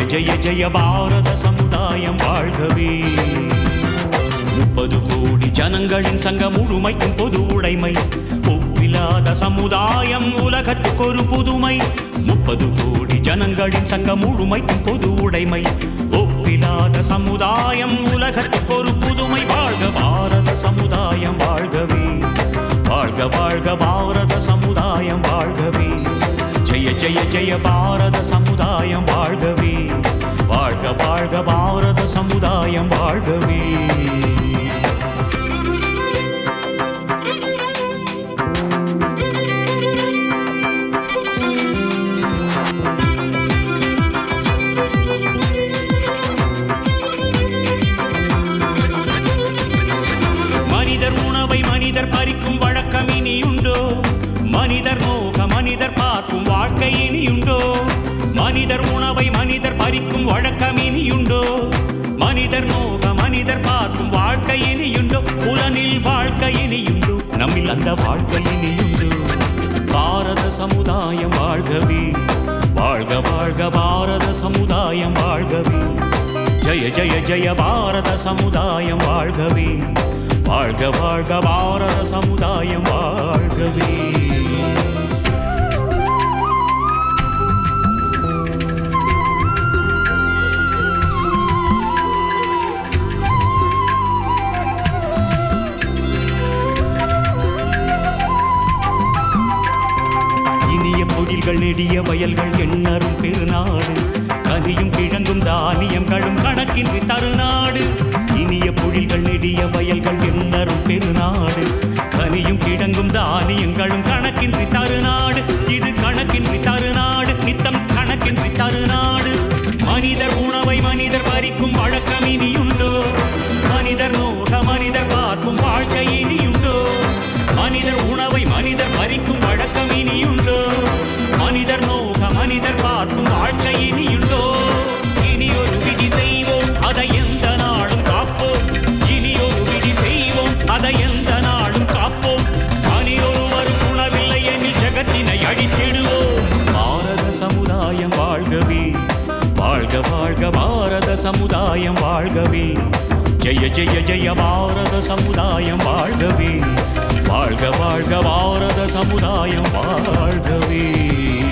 ஜெய ஜெய பாரத சமுதாயம் வாழ்கவே முப்பது கோடி ஜனங்களின் சங்கம் முழுமைக்கும் பொது உடைமை ஒப்பில்லாத சமுதாயம் உலகத்துக்கு ஒரு புதுமை முப்பது கோடி ஜனங்களின் சங்கம் முழுமைக்கும் பொது உடைமை ஒப்பில்லாத சமுதாயம் உலகத்துக்கு ஒரு புதுமை வாழ்க பாரத சமுதாயம் வாழ்கவே வாழ்க வாழ்க பாரத சமுதாயம் வாழ்கவே ஜெய ஜெய ஜெய பாரத சமுதாயம் வாழ்கவே வாழ்க வாழ்க பாரத சமுதாயம் வாழ்கவே மனிதர் உணவை மனிதர் பறிக்கும் வழக்கம் இனியுண்டோ மனிதர் நோக மனிதர் பார்க்கும் வாழ்க்கை இனியுண்டோ மனிதர் உணவை மனிதர் பறிக்கும் வழக்கம் இனியுண்டோ மனிதர் நோக மனிதர் பார்க்கும் வாழ்க்கை இனியுண்டோ புலனில் வாழ்க்கை இனியுண்டோ நம்மில் அந்த வாழ்க்கை இனியுண்டோ பாரத சமுதாயம் வாழ்கவே வாழ்க வாழ்க பாரத சமுதாயம் வாழ்கவே ஜெய ஜெய ஜெய பாரத சமுதாயம் வாழ்கவே வாழ்க வாழ்க பாரத சமுதாயம் வாழ்கவே இனிய பொழில்கள் நெடிய வயல்கள் எண்ணரும் பெருநாடு கனியும் கிழங்கும் தானியங்களும் கணக்கின்றி தருநாடு இனிய பொழில்கள் நெடிய வயல்கள் எண்ணரும் பெருநாடு கனியும் கிழங்கும் தானியங்களும் கணக்கின்றி தருநாடு இது கணக்கின்றி தருநாடு நித்தம் கணக்கின்றி தருநாடு மனிதர் உணவை மனிதர் பறிக்கும் வழக்கம் இனியுண்டோ மனிதர் நோக மனிதர் பார்க்கும் வாழ்க்கை இனியுண்டோ மனிதர் உணவை மனிதர் பறிக்கும் வழக்கம் இனியுண்டோ மனிதர் நோக மனிதர் பார்க்கும் வாழ்க்கை இனியுண்டோ இனி ஒரு விதி செய்வோம் அதை எந்த நாடும் காப்போம் இனி ஒரு விதி செய்வோம் அதை எந்த நாடும் காப்போம் மனிதொருவர் உணவில்லை எனில் ஜகத்தினை அழித்திடுவோம் பாரத சமுதாயம் வாழ்கவே வாழ்க வாழ்க பாரத சமுதாயம் வாழ்கவே ஜெய ஜெய ஜெய பாரத சமுதாயம் வாழ்கவே வாழ்க வாழ்க பாரத சமுதாயம் வாழ்கவே